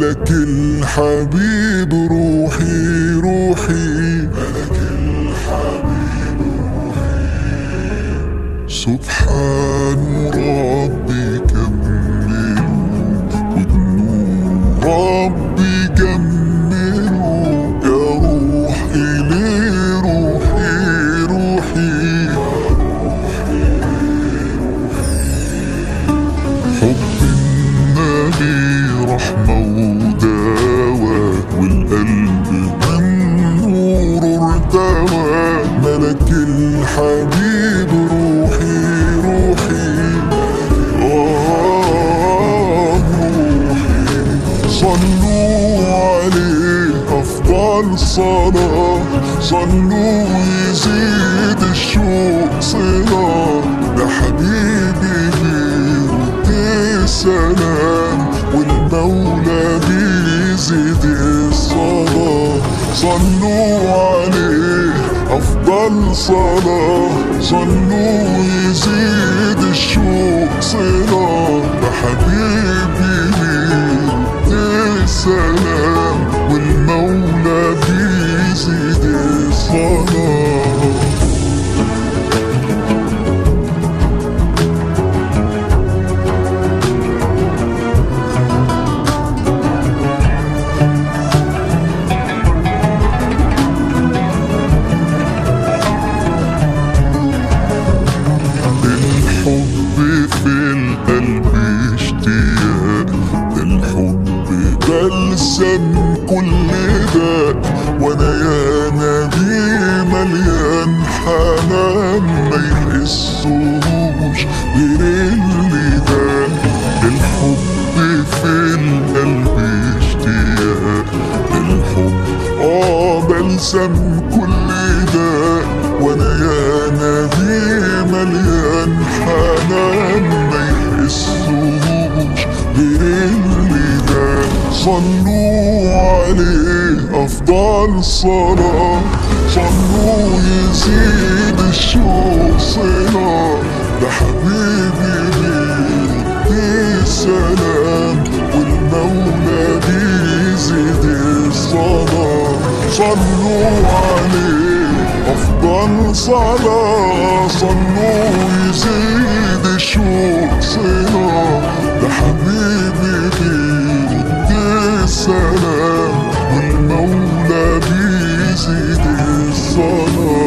ملك الحبيب روحي روحي ملك الحبيب روحي سبحان ربي كملوا وبنور ربي جملوا يا روحي ليه روحي روحي حب النبي رحمة ودواء والقلب من نور ارتوى ملك الحبيب روحي روحي آه روحي صلوا عليه أفضل صلاة صلوا يزيد الشوق صلاة ده حبيبي بيرد السلام والمولى بيزيد الصلاة صلوا عليه أفضل صلاة صلوا يزيد الشوق صلاة بحبيبي بيرد السلام والمولى بيزيد الصلاة الحب في القلب اشتياق الحب بلسم كل داء وانا يا نبي مليان حنان ما يحسوش غير اللي ده الحب في القلب اشتياق الحب اه بلسم كل داء وانا يا نبي مليان حنان ما يحسوش غير اللي ده صلوا عليه افضل صلاة صلوا يزيد الشوق صلاة ده حبيبي بيرد السلام والمولى بيزيد الصلاة صلوا عليه أفضل صلاة صلوا يزيد الشوق صلاة ده حبيبي بيرد السلام والمولى بيزيد الصلاة